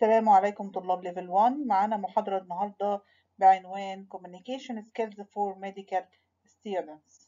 السلام عليكم طلاب ليفل 1 معانا محاضرة النهاردة بعنوان Communication Skills for Medical Students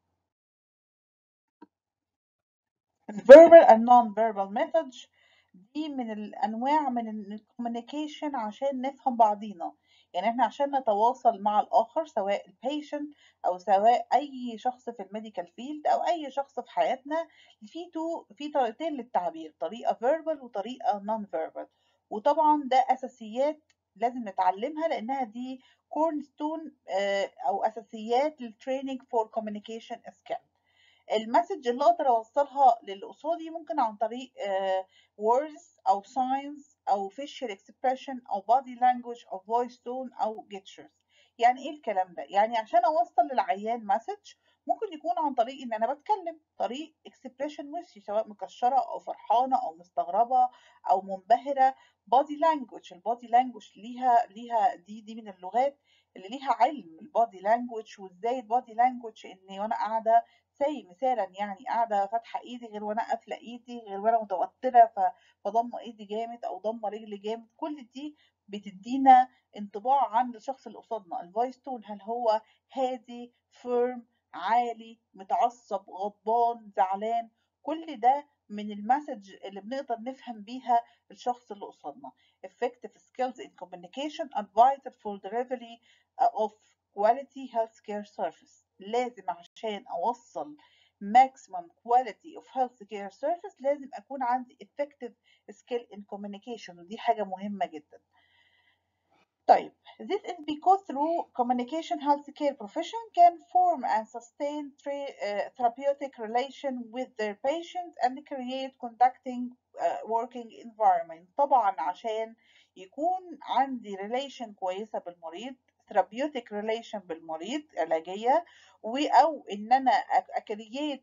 Verbal and Non-Verbal Methods دي من الأنواع من ال Communication عشان نفهم بعضينا يعني احنا عشان نتواصل مع الآخر سواء البيشنت أو سواء أي شخص في الميديكال فيلد أو أي شخص في حياتنا في تو في طريقتين للتعبير طريقة verbal وطريقة non-verbal وطبعا ده اساسيات لازم نتعلمها لانها دي كورن ستون او اساسيات للتريننج فور كوميونيكيشن سكيل المسج اللي اقدر اوصلها للي قصادي ممكن عن طريق words او signs او facial expression او body language او voice tone او gestures يعني ايه الكلام ده يعني عشان اوصل للعيان مسج ممكن يكون عن طريق ان انا بتكلم طريق اكسبريشن وشي سواء مكشره او فرحانه او مستغربه او منبهره بادي لانجوج البادي لانجوج ليها ليها دي دي من اللغات اللي ليها علم البادي لانجوج وازاي البادي لانجوج اني وانا قاعده زي مثالا يعني قاعده فاتحه ايدي غير وانا قافله ايدي غير وانا متوتره فضمه ايدي جامد او ضمه رجلي جامد كل دي بتدينا انطباع عن الشخص اللي قصادنا الفويس تون هل هو هادي فيرم عالي متعصب غضبان زعلان كل ده من المسج اللي بنقدر نفهم بيها الشخص اللي قصادنا effective skills in communication are vital for delivery of quality healthcare service لازم عشان اوصل maximum quality of healthcare service لازم اكون عندي effective skill in communication ودي حاجة مهمة جدا طيب this is because through communication healthcare profession can form and sustain uh, therapeutic relation with their patients and create conducting uh, working environment طبعا عشان يكون عندي relation كويسة بالمريض therapeutic relation بالمريض علاجية او ان انا اكرييت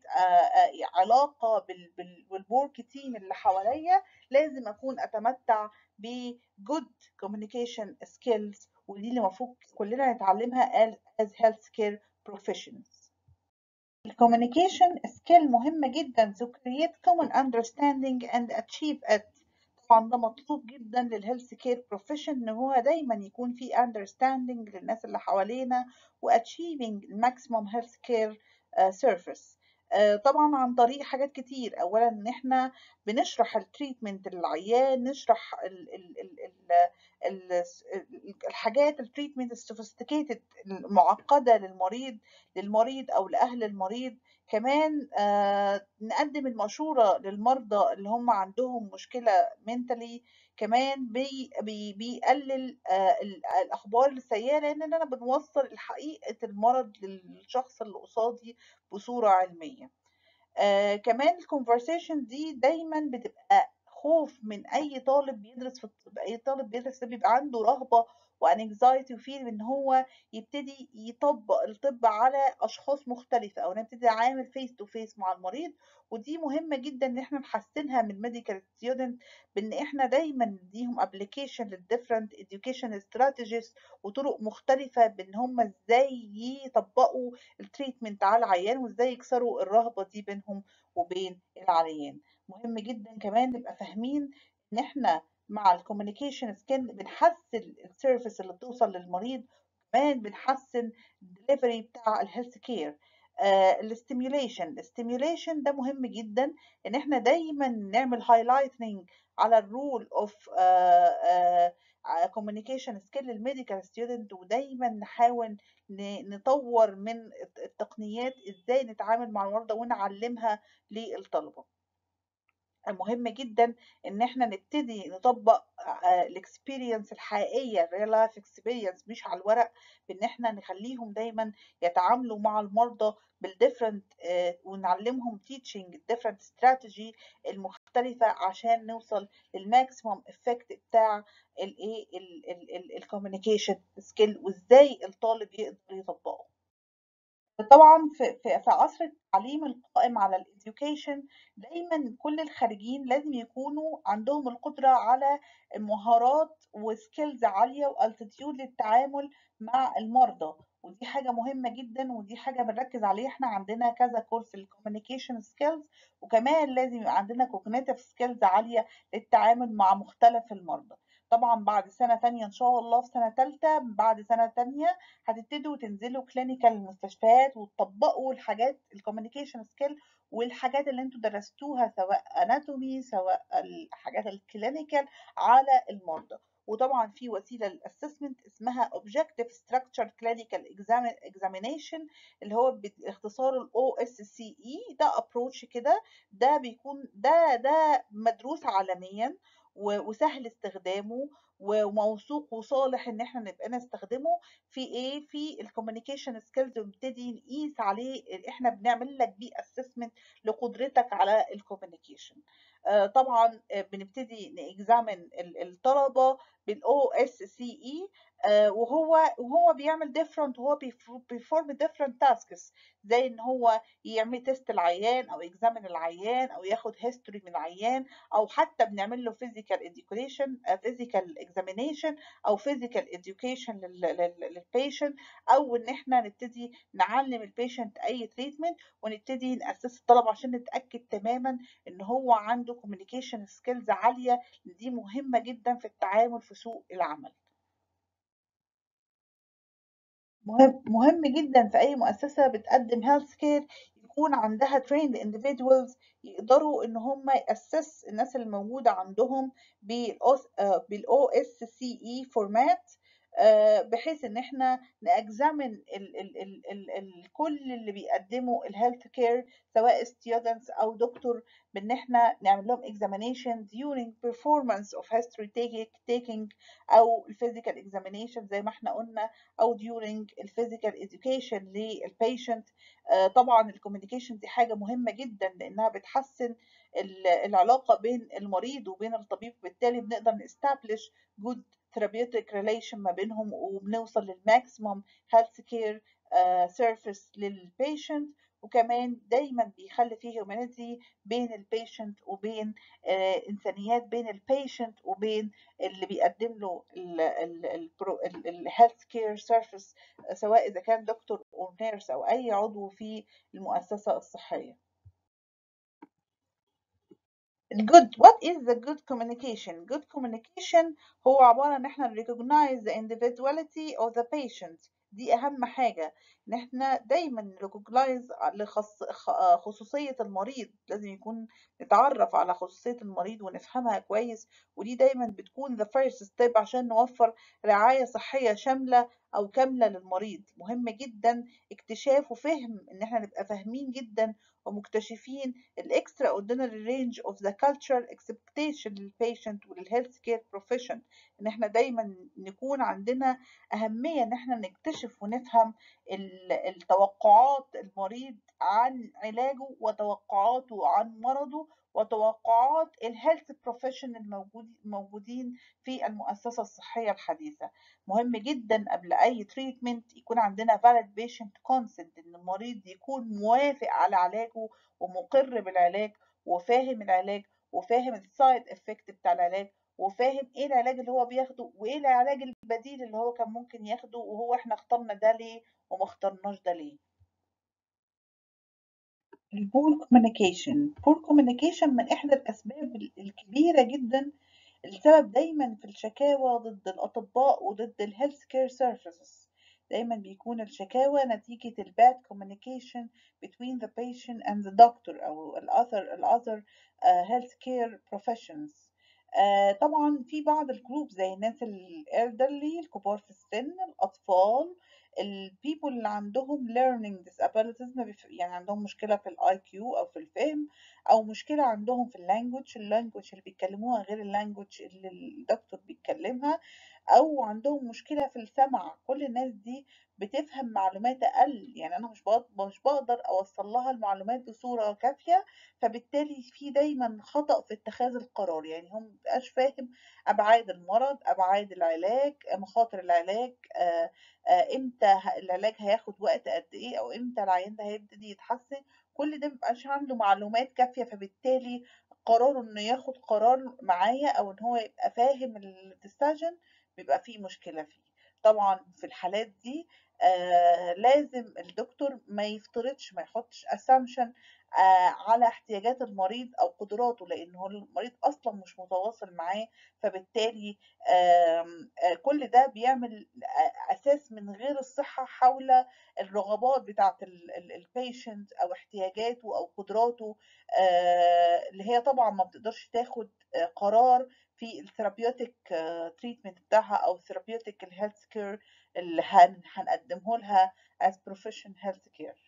علاقة بالورك تيم اللي حواليا لازم اكون اتمتع ب good communication skills ودي اللي المفروض كلنا نتعلمها as healthcare professionals. الكوميونيكيشن سكيل مهمة جدا to create common understanding and achieve it طبعا ده مطلوب جدا للهيلث كير بروفيشن ان هو دايما يكون في understanding للناس اللي حوالينا و achieving maximum health care uh, service طبعا عن طريق حاجات كتير اولا ان احنا بنشرح التريتمنت للعيان نشرح ال ال ال ال الحاجات التريتمنت السوفيستيكيتد المعقده للمريض للمريض او لاهل المريض كمان آه نقدم المشورة للمرضى اللي هم عندهم مشكلة منتلي كمان بي بي بيقلل آه الأخبار السيئة لأن أنا بنوصل حقيقة المرض للشخص اللي قصادي بصورة علمية آه كمان الكونفرسيشن دي دايما بتبقى خوف من أي طالب بيدرس في الطب أي طالب بيدرس بيبقى عنده رهبة وانكزايتي وفيل ان هو يبتدي يطبق الطب على اشخاص مختلفه او نبتدي نتعامل فيس تو فيس مع المريض ودي مهمه جدا ان احنا نحسنها من ميديكال ستودنت بان احنا دايما نديهم ابلكيشن للديفرنت education strategies وطرق مختلفه بان هم ازاي يطبقوا التريتمنت على العيان وازاي يكسروا الرهبه دي بينهم وبين العيان مهم جدا كمان نبقى فاهمين ان احنا مع الكوميونيكيشن سكيل بنحسن السيرفيس اللي بتوصل للمريض كمان بنحسن الدليفري بتاع الهيلث كير الاستيميوليشن الاستيميوليشن ده مهم جدا ان احنا دايما نعمل هايلايتنج على الرول اوف كوميونيكيشن سكيل للميديكال ستودنت ودايما نحاول نطور من التقنيات ازاي نتعامل مع المرضى ونعلمها للطلبه مهم جدا ان احنا نبتدي نطبق الاكسبيرينس الحقيقيه الريال لايف اكسبيرينس مش على الورق بان احنا نخليهم دايما يتعاملوا مع المرضى بالديفرنت ونعلمهم تيتشنج الديفرنت استراتيجي المختلفه عشان نوصل للماكسيمم افكت بتاع الايه الكوميونيكيشن سكيل وازاي الطالب يقدر يطبقه طبعا في, في, في عصر التعليم القائم على الإديوكيشن دايما كل الخارجين لازم يكونوا عندهم القدرة على مهارات وسكيلز عالية والتيتيود للتعامل مع المرضى ودي حاجة مهمة جدا ودي حاجة بنركز عليها احنا عندنا كذا كورس للكوميونيكيشن سكيلز وكمان لازم يبقى عندنا كوجنيتيف سكيلز عالية للتعامل مع مختلف المرضى طبعا بعد سنة تانية إن شاء الله في سنة تالتة بعد سنة تانية هتبتدوا تنزلوا كلينيكال المستشفيات وتطبقوا الحاجات الكوميونيكيشن سكيل والحاجات اللي انتوا درستوها سواء اناتومي سواء الحاجات الكلينيكال على المرضى وطبعا في وسيله للاسسمنت اسمها Objective Structured Clinical Examination اللي هو باختصار ال OSCE ده ابروتش كده ده بيكون ده ده مدروس عالميا وسهل استخدامه وموثوق وصالح ان احنا نبقى نستخدمه في ايه في الكوميونيكيشن سكيلز ونبتدي نقيس عليه احنا بنعمل لك بيه اسسمنت لقدرتك على الكوميونيكيشن طبعا بنبتدي نexamine الطلبه بالاو اس سي اي وهو وهو بيعمل different وهو بيفورم different tasks زي ان هو يعمل تيست العيان او يكزامن العيان او ياخد هيستوري من العيان او حتى بنعمل له physical education physical examination او physical education للبيشنت او ان احنا نبتدي نعلم البيشنت اي تريتمنت ونبتدي ناسس الطلب عشان نتاكد تماما ان هو عنده communication skills عاليه دي مهمه جدا في التعامل في سوق العمل مهم مهم جدا في اي مؤسسه بتقدم هيلث كير يكون عندها trained individuals يقدروا ان هم ياسس الناس اللي موجوده عندهم بالاو اس سي اي فورمات بحيث ان احنا نأجزامن ال ال ال ال ال كل اللي بيقدموا الهيلث كير سواء students او دكتور بان احنا نعمل لهم examination during performance of history taking او physical examination زي ما احنا قلنا او during physical education للبيشنت طبعا الكوميونيكيشن دي حاجه مهمه جدا لانها بتحسن العلاقه بين المريض وبين الطبيب بالتالي بنقدر نستابلش good therapeutic relation ما بينهم وبنوصل للماكسيموم health care سيرفيس للبيشنت وكمان دايما بيخلي فيه humanity بين البيشنت وبين آه انسانيات بين البيشنت وبين اللي بيقدم له الهيلث كير سيرفيس سواء اذا كان دكتور او نيرس او اي عضو في المؤسسه الصحيه الجود what is the good communication good communication هو عبارة ان احنا recognize the individuality of the patient دي اهم حاجة ان احنا دايما recognize لخصوصية المريض لازم يكون نتعرف على خصوصية المريض ونفهمها كويس ودي دايما بتكون the first step عشان نوفر رعاية صحية شاملة او كاملة للمريض مهم جدا اكتشاف وفهم ان احنا نبقى فاهمين جدا ومكتشفين الاكسترا اوردينري رينج اوف ذا cultural expectation للبيشنت وللهيلث كير بروفيشن ان احنا دايما نكون عندنا اهميه ان احنا نكتشف ونفهم التوقعات المريض عن علاجه وتوقعاته عن مرضه وتوقعات الهيلث بروفيشن الموجودين في المؤسسة الصحية الحديثة مهم جدا قبل أي تريتمنت يكون عندنا valid patient consent إن المريض يكون موافق على علاجه ومقر بالعلاج وفاهم العلاج وفاهم السايد افكت بتاع العلاج وفاهم ايه العلاج اللي هو بياخده وايه العلاج البديل اللي هو كان ممكن ياخده وهو احنا اخترنا ده ليه وما اخترناش ده ليه البور كوميونيكيشن بور كوميونيكيشن من احدى الاسباب الكبيره جدا السبب دايما في الشكاوى ضد الاطباء وضد الهيلث كير سيرفيسز دايما بيكون الشكاوى نتيجة ال bad communication between the patient and the doctor أو ال other, ال other uh, healthcare professions uh, طبعا في بعض الجروب زي الناس الالدرلي الكبار في السن الأطفال البيبول اللي عندهم learning disabilities يعني عندهم مشكلة في الاي كيو أو في الفهم أو مشكلة عندهم في اللانجوج اللانجوج اللي بيتكلموها غير اللانجوج اللي الدكتور بيتكلمها أو عندهم مشكلة في السمع كل الناس دي بتفهم معلومات أقل يعني أنا مش بقدر, مش بقدر أوصل لها المعلومات بصورة كافية فبالتالي في دايما خطأ في اتخاذ القرار يعني هم مبقاش فاهم أبعاد المرض أبعاد العلاج مخاطر العلاج آآ آآ إمتى العلاج هياخد وقت قد إيه أو إمتى العيان ده هيبتدي يتحسن كل ده مبقاش عنده معلومات كافية فبالتالي قراره إنه ياخد قرار معايا أو إن هو يبقى فاهم الديسيجن بيبقى فيه مشكلة فيه طبعا في الحالات دي آه لازم الدكتور ما يفترضش ما يحطش assumption على احتياجات المريض أو قدراته لأن هو المريض أصلا مش متواصل معاه فبالتالي كل ده بيعمل أساس من غير الصحة حول الرغبات بتاعة البيشنت أو احتياجاته أو قدراته اللي هي طبعا ما بتقدرش تاخد قرار في الثيرابيوتيك تريتمنت بتاعها أو الثيرابيوتيك الهيلث كير اللي هنقدمه لها as profession health care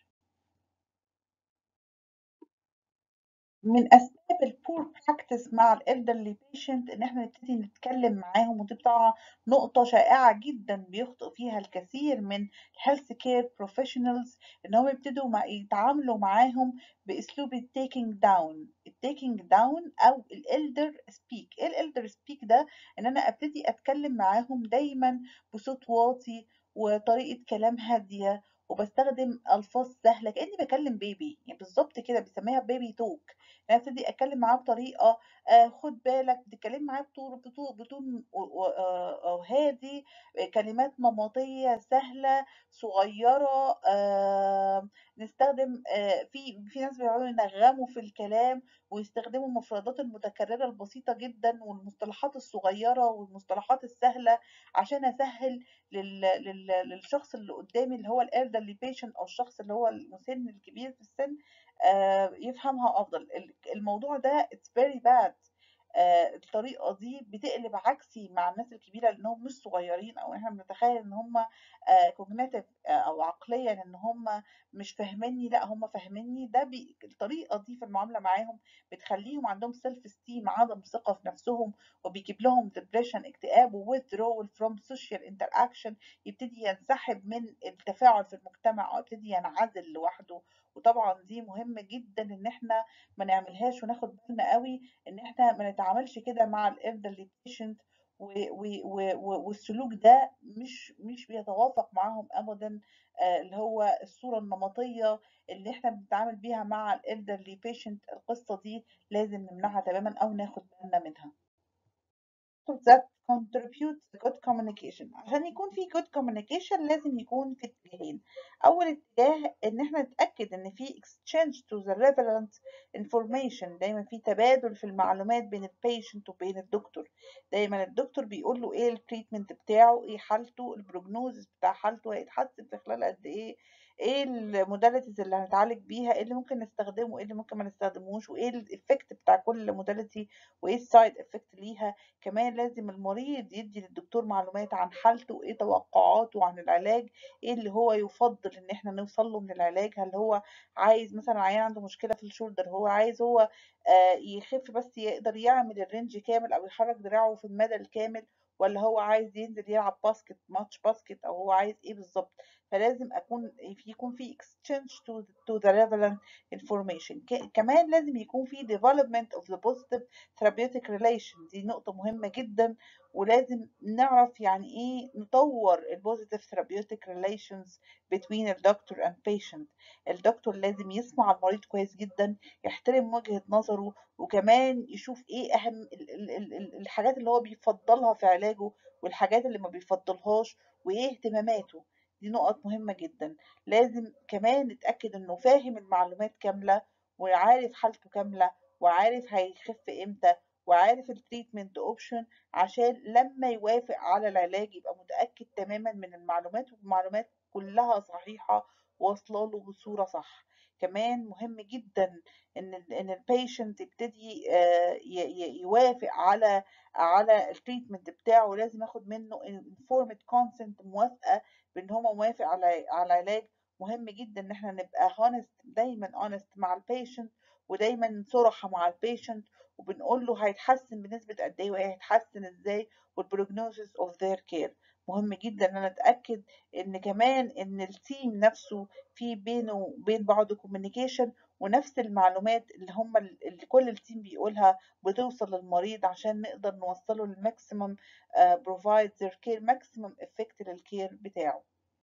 من اسباب البور براكتس مع الالدرلي بيشنت ان احنا نبتدي نتكلم معاهم ودي بتاع نقطة شائعة جدا بيخطئ فيها الكثير من الهيلث كير بروفيشنالز ان هم يبتدوا مع يتعاملوا معاهم باسلوب التيكينج داون التيكينج داون او الالدر سبيك ايه الالدر سبيك ده ان انا ابتدي اتكلم معاهم دايما بصوت واطي وطريقة كلام هادية وبستخدم الفاظ سهله كاني بكلم بيبي يعني بالظبط كده بيسميها بيبي توك انا ابتدي اتكلم معاه بطريقه آه خد بالك بتتكلم معاه بطول بطول بطول آه هادي كلمات نمطيه سهله صغيره آه نستخدم آه في في ناس بيقعدوا ينغموا في الكلام ويستخدموا المفردات المتكرره البسيطه جدا والمصطلحات الصغيره والمصطلحات السهله عشان اسهل لل... لل... للشخص اللي قدامي اللي هو الالدرلي بيشنت او الشخص اللي هو المسن الكبير في السن آه يفهمها افضل الموضوع ده it's very bad آه الطريقة دي بتقلب عكسي مع الناس الكبيرة لأنهم مش صغيرين أو إحنا بنتخيل إن هم كوجنيتيف آه أو عقليا إن هم مش فاهميني لا هم فاهميني ده بي... الطريقة دي في المعاملة معاهم بتخليهم عندهم سيلف ستيم عدم ثقة في نفسهم وبيجيب لهم ديبريشن اكتئاب وwithdrawal from social interaction يبتدي ينسحب من التفاعل في المجتمع أو يبتدي ينعزل لوحده وطبعا دي مهمة جدا ان احنا ما نعملهاش وناخد بالنا قوي ان احنا ما نتعاملش كده مع الالدرلي بيشنت والسلوك ده مش مش بيتوافق معاهم ابدا اللي هو الصورة النمطية اللي احنا بنتعامل بيها مع الالدرلي بيشنت القصة دي لازم نمنعها تماما او ناخد بالنا منها that contribute to good communication عشان يكون في good communication لازم يكون في اتجاهين اول اتجاه ان احنا نتاكد ان في exchange to the relevant information دايما في تبادل في المعلومات بين البيشنت وبين الدكتور دايما الدكتور بيقول له ايه التريتمنت بتاعه ايه حالته البروجنوزس بتاع حالته هيتحسن في خلال قد ايه ايه الموداليتيز اللي هنتعالج بيها ايه اللي ممكن نستخدمه ايه اللي ممكن ما نستخدموش وايه الايفكت بتاع كل موداليتي وايه السايد افكت ليها كمان لازم المريض يدي للدكتور معلومات عن حالته ايه توقعاته عن العلاج ايه اللي هو يفضل ان احنا نوصل له من العلاج هل هو عايز مثلا عيان عنده مشكله في الشولدر هو عايز هو آه يخف بس يقدر يعمل الرينج كامل او يحرك دراعه في المدى الكامل ولا هو عايز ينزل يلعب باسكت ماتش باسكت او هو عايز ايه بالظبط فلازم اكون يكون في exchange to, to the relevant information كمان لازم يكون في development of the positive therapeutic relation دي نقطة مهمة جدا ولازم نعرف يعني ايه نطور ال positive therapeutic relations between the doctor and patient الدكتور لازم يسمع المريض كويس جدا يحترم وجهة نظره وكمان يشوف ايه اهم الحاجات اللي هو بيفضلها في علاجه والحاجات اللي ما بيفضلهاش وايه اهتماماته دي نقط مهمة جدا لازم كمان نتأكد انه فاهم المعلومات كاملة وعارف حالته كاملة وعارف هيخف امتى وعارف التريتمنت اوبشن عشان لما يوافق على العلاج يبقى متأكد تماما من المعلومات والمعلومات كلها صحيحة واصلة له بصورة صح كمان مهم جدا ان ان البيشنت يبتدي يوافق على على التريتمنت بتاعه لازم ياخد منه informed consent موافقه بان هو موافق على على العلاج مهم جدا ان احنا نبقى honest دايما honest مع البيشنت ودايما صراحه مع البيشنت وبنقول له هيتحسن بنسبه قد ايه وهيتحسن ازاي والبروجنوسيس اوف ذير كير مهم جدا ان انا اتاكد ان كمان ان التيم نفسه في بينه وبين بعض كوميونيكيشن ونفس المعلومات اللي هم اللي كل التيم بيقولها بتوصل للمريض عشان نقدر نوصله للماكسيمم بروفايد ذير كير ماكسيمم افكت للكير بتاعه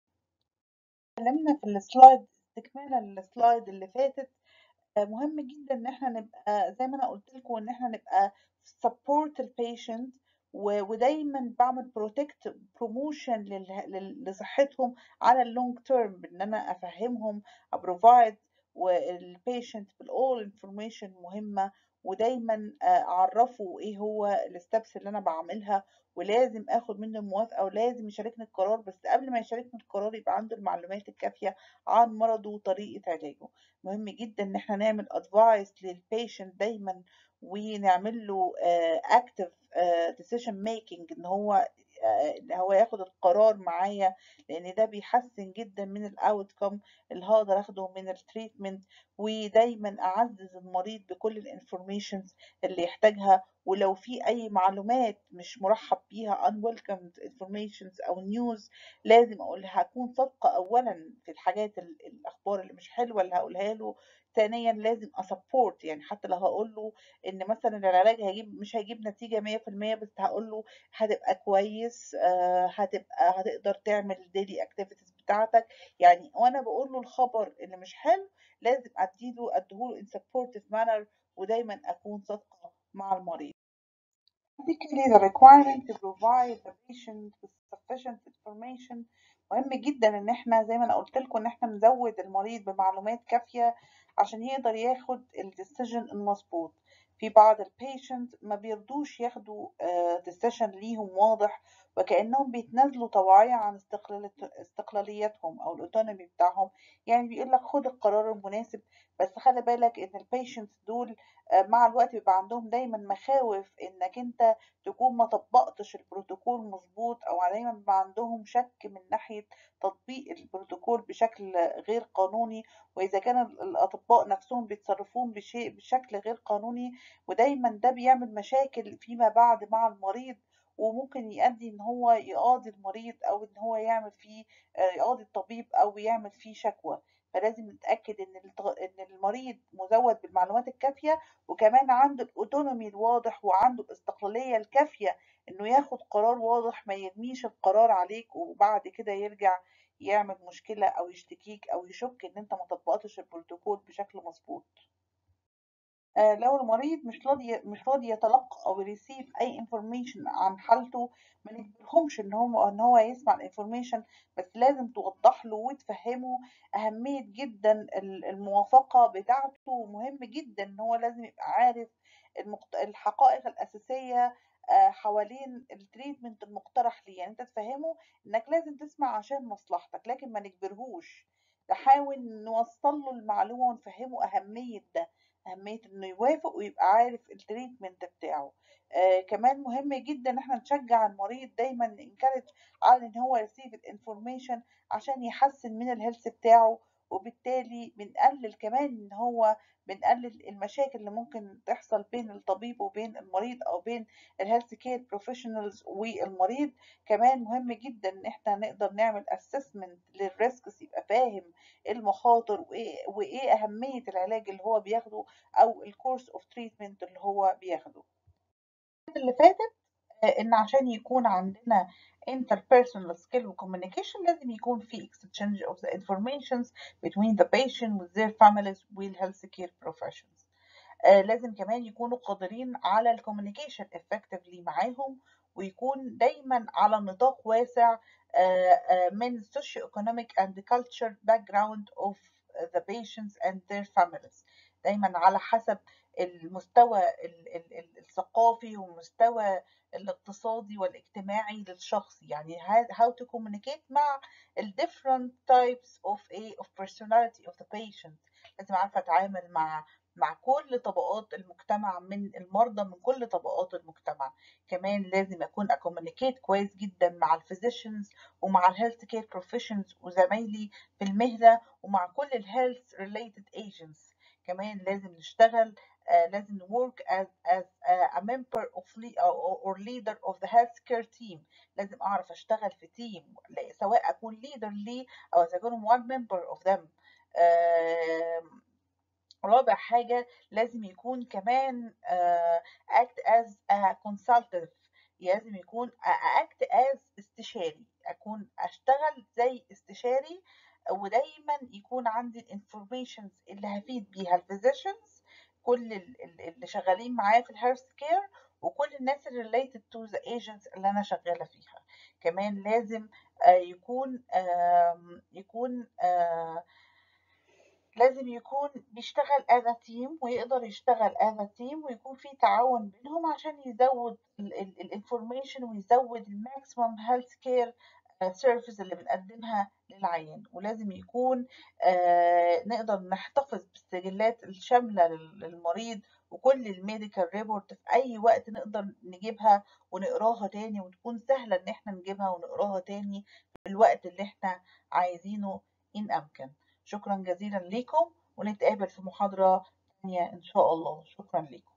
اتكلمنا في السلايد استكمالا للسلايد اللي فاتت مهم جدا ان احنا نبقى زي ما انا قلت لكم ان احنا نبقى support البيشنت ودايما بعمل بروتكت بروموشن لصحتهم على اللونج تيرم بان انا افهمهم ابروفايد والبيشنت بالاول انفورميشن مهمة ودايما اعرفه ايه هو الستبس اللي انا بعملها ولازم اخد منه الموافقة ولازم يشاركني القرار بس قبل ما يشاركني القرار يبقى عنده المعلومات الكافية عن مرضه وطريقة علاجه مهم جدا ان احنا نعمل ادفايس للبيشنت دايما ونعمل له اكتف ديسيشن ميكنج ان هو ان هو ياخد القرار معايا لان ده بيحسن جدا من الاوتكم اللي هقدر اخده من التريتمنت ودايما اعزز المريض بكل الانفورميشنز اللي يحتاجها ولو في اي معلومات مش مرحب بيها unwelcome informations او news لازم اقولها هكون صادقة اولا في الحاجات الاخبار اللي مش حلوة اللي هقولها له ثانيا لازم اسبورت يعني حتى لو هقول له ان مثلا العلاج هيجيب مش هيجيب نتيجه 100% بس هقول له هتبقى كويس هتبقى هتقدر تعمل الديلي اكتيفيتيز بتاعتك يعني وانا بقول له الخبر اللي مش حلو لازم اديله اديهوله in supportive manner ودايما اكون صادقه مع المريض Particularly the requirement to provide the patient with sufficient information مهم جدا ان احنا زي ما انا قلت لكم ان احنا نزود المريض بمعلومات كافيه عشان يقدر ياخد الديسيجن المظبوط في بعض البيشنت ما بيرضوش ياخدوا ديسيجن ليهم واضح وكأنهم بيتنازلوا طوعية عن استقلاليتهم أو الأوتونومي بتاعهم يعني بيقول لك خد القرار المناسب بس خلي بالك إن البيشنتس دول مع الوقت بيبقى عندهم دايما مخاوف إنك أنت تكون ما طبقتش البروتوكول مظبوط أو دايما بيبقى عندهم شك من ناحية تطبيق البروتوكول بشكل غير قانوني وإذا كان الأطباء نفسهم بيتصرفون بشيء بشكل غير قانوني ودايما ده بيعمل مشاكل فيما بعد مع المريض وممكن يؤدي ان هو يقاضي المريض او ان هو يعمل فيه يقاضي الطبيب او يعمل فيه شكوى فلازم نتاكد ان ان المريض مزود بالمعلومات الكافيه وكمان عنده الاوتونومي الواضح وعنده الاستقلاليه الكافيه انه ياخد قرار واضح ما يرميش القرار عليك وبعد كده يرجع يعمل مشكله او يشتكيك او يشك ان انت ما طبقتش البروتوكول بشكل مظبوط لو المريض مش راضي مش راضي يتلقى او يريسيف اي انفورميشن عن حالته ما نجبرهمش ان هو ان هو يسمع الانفورميشن بس لازم توضح له وتفهمه اهميه جدا الموافقه بتاعته ومهم جدا ان هو لازم يبقى عارف الحقائق الاساسيه حوالين التريتمنت المقترح ليه يعني انت تفهمه انك لازم تسمع عشان مصلحتك لكن ما نجبرهوش نحاول نوصل له المعلومه ونفهمه اهميه ده أهمية إنه يوافق ويبقى عارف التريتمنت بتاعه آه كمان مهم جدا إن احنا نشجع المريض دايما ننكرج على إن هو يرسيف الانفورميشن عشان يحسن من الهيلث بتاعه وبالتالي بنقلل كمان إن هو بنقلل المشاكل اللي ممكن تحصل بين الطبيب وبين المريض أو بين الهيلث كير بروفيشنالز والمريض كمان مهم جدا إن احنا نقدر نعمل اسسمنت للريسكس يبقى فاهم المخاطر وإيه, وإيه أهمية العلاج اللي هو بياخده أو الكورس أوف تريتمنت اللي هو بياخده اللي فاتت إن عشان يكون عندنا interpersonal skill و communication لازم يكون في exchange of the informations between the patient with their families وال health care professions آه لازم كمان يكونوا قادرين على الكوميونيكيشن effectively معاهم ويكون دايما على نطاق واسع آه آه من socio-economic and cultural background of the patients and their families دايما على حسب المستوى الثقافي والمستوى الاقتصادي والاجتماعي للشخص يعني how to communicate مع ال different types of a of personality of the patient لازم عارفة أتعامل مع مع كل طبقات المجتمع من المرضى من كل طبقات المجتمع كمان لازم أكون أكومينيكيت كويس جدا مع الفيزيشنز ومع الهيلث كير بروفيشنز وزمايلي في المهنة ومع كل الهيلث ريليتد ايجنتس كمان لازم نشتغل uh, لازم work as, as a member of or leader of the healthcare team لازم أعرف أشتغل في تيم سواء أكون leader ليه أو أكون one member of them uh, رابع حاجة لازم يكون كمان uh, act as a consultative لازم يكون act as استشاري أكون أشتغل زي استشاري ودايما يكون عندي الانفورميشنز اللي هفيد بيها الفيزيشنز كل اللي شغالين معايا في الهيلث كير وكل الناس اللي related to the agents اللي انا شغاله فيها كمان لازم يكون يكون لازم يكون بيشتغل as a team ويقدر يشتغل as a team ويكون في تعاون بينهم عشان يزود الانفورميشن ويزود الماكسيمم هيلث كير سيرفيس اللي بنقدمها للعيان ولازم يكون آه نقدر نحتفظ بالسجلات الشاملة للمريض وكل الميديكال ريبورت في أي وقت نقدر نجيبها ونقراها تاني وتكون سهلة إن احنا نجيبها ونقراها تاني في الوقت اللي احنا عايزينه إن أمكن شكرا جزيلا ليكم ونتقابل في محاضرة تانية إن شاء الله شكرا لكم